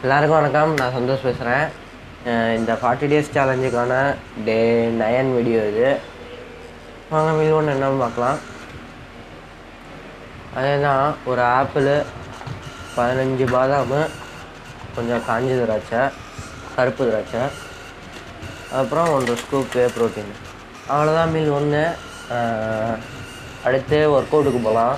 எல்லாருக்கும் வணக்கம் நான் சந்தோஷ் பேசுகிறேன் இந்த ஃபார்ட்டி டேஸ் சேலஞ்சுக்கான டே நயன் வீடியோ இது வாங்க மீல் ஒன்று என்னன்னு பார்க்கலாம் அதுதான் ஒரு ஆப்பிள் பதினஞ்சு பாதாம் கொஞ்சம் காஞ்ச திராட்சை கருப்பு திராட்சை அப்புறம் ஒன்று ஸ்கூப் வே ப்ரோட்டீன் அவ்வளோதான் மீல் ஒன்று அடுத்து ஒர்க் அவுட்டுக்கு போகலாம்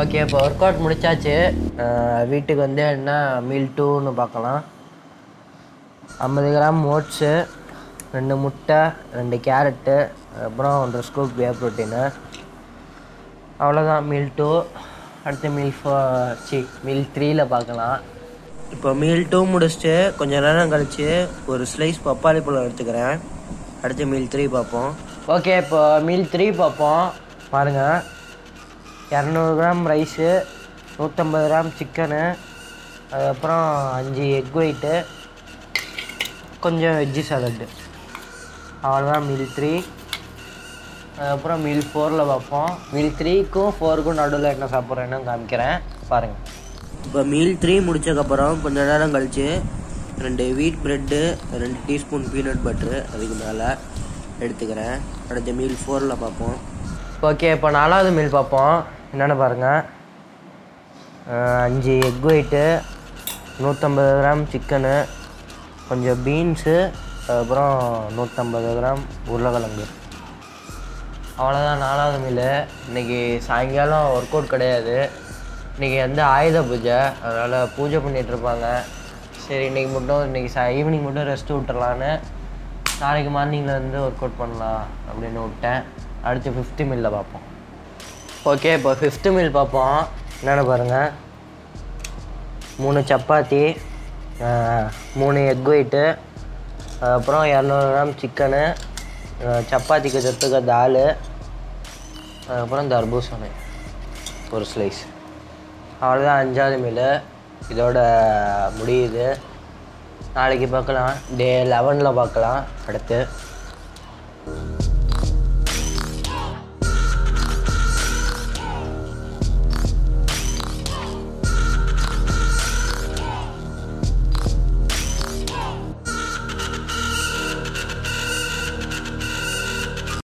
ஓகே இப்போ ஒர்க் அவுட் முடிச்சாச்சு அஹ் வீட்டுக்கு வந்து என்ன மீல் டூன்னு பார்க்கலாம் ஐம்பது கிராம் ஓட்ஸு ரெண்டு முட்டை ரெண்டு கேரட்டு அப்புறம் ஒன்றரை ஸ்கூப் வே ப்ரோட்டீனு அவ்வளோதான் மீல் டூ அடுத்து மீல் ஃபோ சி மீல் த்ரீயில் பார்க்கலாம் இப்போ மீல் டூ முடிச்சுட்டு கொஞ்சம் நேரம் கழித்து ஒரு ஸ்லைஸ் பப்பாளி பழம் எடுத்துக்கிறேன் அடுத்து மீல் த்ரீ பார்ப்போம் ஓகே இப்போ மீல் த்ரீ பார்ப்போம் பாருங்கள் இரநூறு கிராம் ரைஸு நூற்றம்பது கிராம் சிக்கனு அதுக்கப்புறம் அஞ்சு எக் ஒயிட்டு கொஞ்சம் வெஜ்ஜி சாலட்டு அவ்வளோதான் மீல் த்ரீ அதுக்கப்புறம் மீல் ஃபோரில் பார்ப்போம் மீல் த்ரீக்கும் ஃபோருக்கும் நடுவில் என்ன சாப்பிட்றேன்னு காமிக்கிறேன் பாருங்கள் இப்போ மீல் த்ரீ முடிச்சக்கப்புறம் கொஞ்ச நேரம் கழித்து ரெண்டு வீட் ப்ரெட்டு ரெண்டு டீஸ்பூன் பீனட் பட்ரு அதுக்கு மேலே எடுத்துக்கிறேன் அடுத்த மீல் ஃபோரில் பார்ப்போம் ஓகே இப்போ நாலாவது மீல் பார்ப்போம் என்னென்னு பாருங்கள் அஞ்சு எக் ஒயிட்டு நூற்றம்பது கிராம் சிக்கனு கொஞ்சம் பீன்ஸு அதுக்கப்புறம் நூற்றம்பது கிராம் உருளைக்கிழங்கு அவ்வளோதான் நாலாவது மீல் இன்றைக்கி சாயங்காலம் ஒர்க் அவுட் கிடையாது இன்றைக்கி வந்து ஆயுத பூஜை அதனால் பூஜை பண்ணிகிட்டு இருப்பாங்க சரி இன்றைக்கி மட்டும் இன்றைக்கி சா ஈவினிங் மட்டும் ரெஸ்ட் விட்டுறலான்னு நாளைக்கு மார்னிங்கில் வந்து ஒர்க் அவுட் பண்ணலாம் அப்படின்னு விட்டேன் அடுத்து ஃபிஃப்த்து மீலில் பார்ப்போம் ஓகே இப்போ ஃபிஃப்த்து மீல் பார்ப்போம் என்னென்னு பாருங்கள் மூணு சப்பாத்தி ஆஹ், மூணு எக் ஒயிட்டு அப்புறம் இரநூறு கிராம் சிக்கனு சப்பாத்திக்கு தொட்டுக்க தால் அதுக்கப்புறம் தர்பூசணி ஒரு ஸ்லைஸ் அவ்வளோதான் அஞ்சாவது மீல் இதோட முடியுது நாளைக்கு பார்க்கலாம் டே லெவனில் பார்க்கலாம் அடுத்து